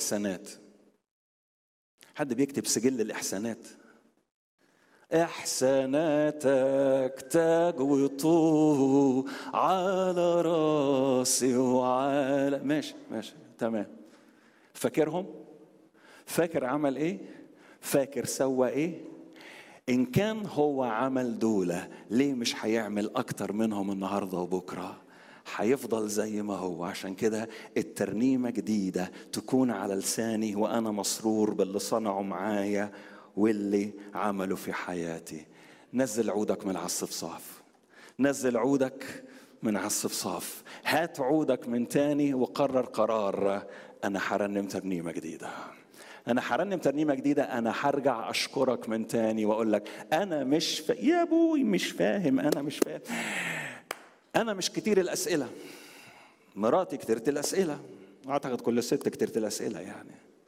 الاحسانات حد بيكتب سجل الاحسانات احساناتك تاج وطوب على راسي وعلى ماشي ماشي تمام فاكرهم فاكر عمل ايه فاكر سوى ايه ان كان هو عمل دولة ليه مش هيعمل اكتر منهم النهارده وبكره هيفضل زي ما هو عشان كده الترنيمة جديدة تكون على لساني وأنا مسرور باللي صنعه معايا واللي عمله في حياتي نزل عودك من على الصفصاف نزل عودك من على الصفصاف هات عودك من تاني وقرر قرار أنا هرنم ترنيمة جديدة أنا هرنم ترنيمة جديدة أنا هرجع أشكرك من تاني وأقول لك أنا مش ف... يا أبوي مش فاهم أنا مش فاهم أنا مش كتير الأسئلة مراتي كتيرة الأسئلة أعتقد كل ست كتيرة الأسئلة يعني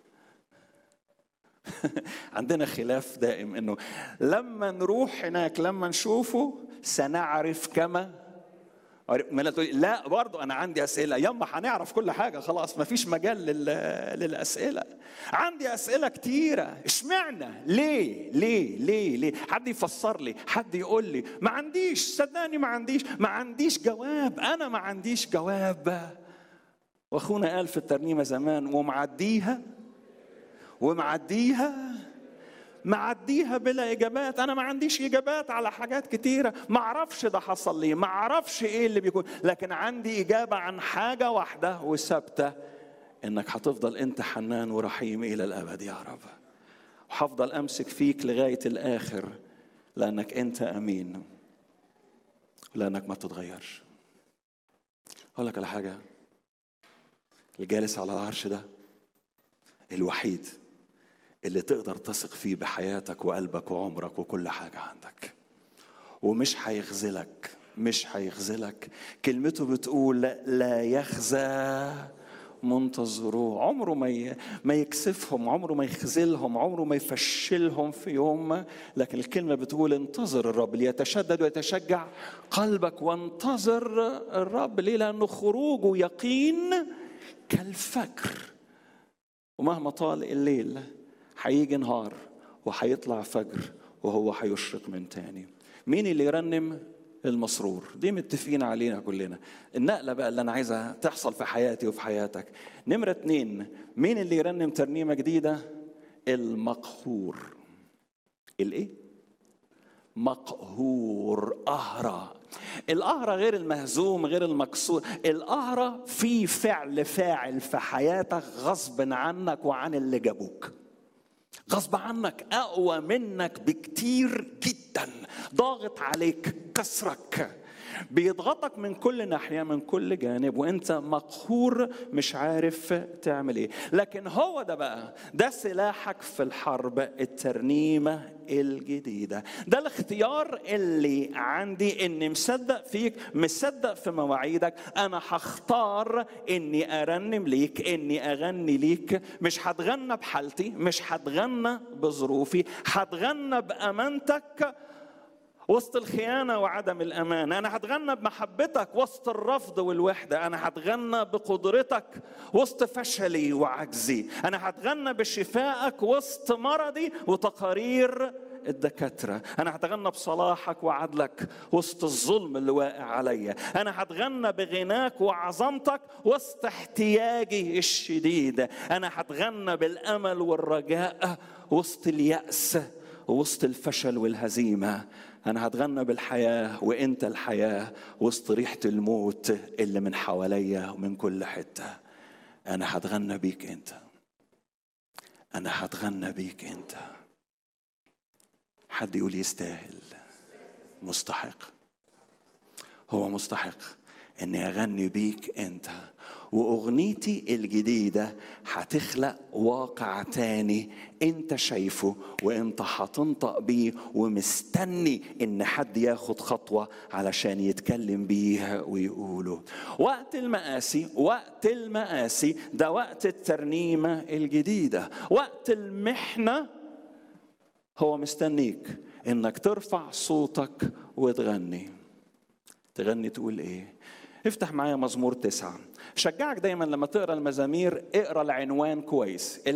عندنا خلاف دائم انه لما نروح هناك لما نشوفه سنعرف كما ما لا تقولي لا برضه انا عندي اسئله يما هنعرف كل حاجه خلاص ما فيش مجال لل- للاسئله عندي اسئله كتيره اشمعنى ليه ليه ليه ليه حد يفسر لي حد يقول لي ما عنديش صدقني ما عنديش ما عنديش جواب انا ما عنديش جواب واخونا قال في الترنيمه زمان ومعديها ومعديها معديها بلا اجابات انا ما عنديش اجابات على حاجات كتيره ما اعرفش ده حصل ليه ما اعرفش ايه اللي بيكون لكن عندي اجابه عن حاجه واحده وثابته انك هتفضل انت حنان ورحيم الى الابد يا رب وهفضل امسك فيك لغايه الاخر لانك انت امين لانك ما تتغيرش اقول لك على حاجه الجالس على العرش ده الوحيد اللي تقدر تثق فيه بحياتك وقلبك وعمرك وكل حاجة عندك ومش هيخذلك مش هيخذلك كلمته بتقول لا يخزى منتظروه عمره ما ي... ما يكسفهم عمره ما يخذلهم عمره ما يفشلهم في يوم لكن الكلمة بتقول انتظر الرب ليتشدد ويتشجع قلبك وانتظر الرب ليه لأنه خروجه يقين كالفجر ومهما طال الليل هيجي نهار وهيطلع فجر وهو هيشرق من تاني مين اللي يرنم المسرور دي متفقين علينا كلنا النقلة بقى اللي أنا عايزها تحصل في حياتي وفي حياتك نمرة اتنين مين اللي يرنم ترنيمة جديدة المقهور الايه مقهور أهرى القهرة غير المهزوم غير المكسور القهرة في فعل فاعل في حياتك غصب عنك وعن اللي جابوك غصب عنك اقوى منك بكتير جدا ضاغط عليك كسرك بيضغطك من كل ناحيه من كل جانب وانت مقهور مش عارف تعمل ايه لكن هو ده بقى ده سلاحك في الحرب الترنيمه الجديده ده الاختيار اللي عندي اني مصدق فيك مصدق في مواعيدك انا هختار اني ارنم ليك اني اغني ليك مش هتغنى بحالتي مش هتغنى بظروفي هتغنى بامانتك وسط الخيانة وعدم الأمان أنا هتغنى بمحبتك وسط الرفض والوحدة أنا هتغنى بقدرتك وسط فشلي وعجزي أنا هتغنى بشفائك وسط مرضي وتقارير الدكاترة أنا هتغنى بصلاحك وعدلك وسط الظلم اللي واقع عليا أنا هتغنى بغناك وعظمتك وسط احتياجي الشديد أنا هتغنى بالأمل والرجاء وسط اليأس وسط الفشل والهزيمة أنا هتغنى بالحياة وأنت الحياة وسط ريحة الموت اللي من حواليا ومن كل حتة أنا هتغنى بيك أنت أنا هتغنى بيك أنت حد يقول يستاهل مستحق هو مستحق اني اغني بيك انت واغنيتي الجديده هتخلق واقع تاني انت شايفه وانت هتنطق بيه ومستني ان حد ياخد خطوه علشان يتكلم بيه ويقوله وقت المآسي وقت المآسي ده وقت الترنيمه الجديده وقت المحنه هو مستنيك انك ترفع صوتك وتغني تغني تقول ايه افتح معايا مزمور تسعة شجعك دايما لما تقرا المزامير اقرا العنوان كويس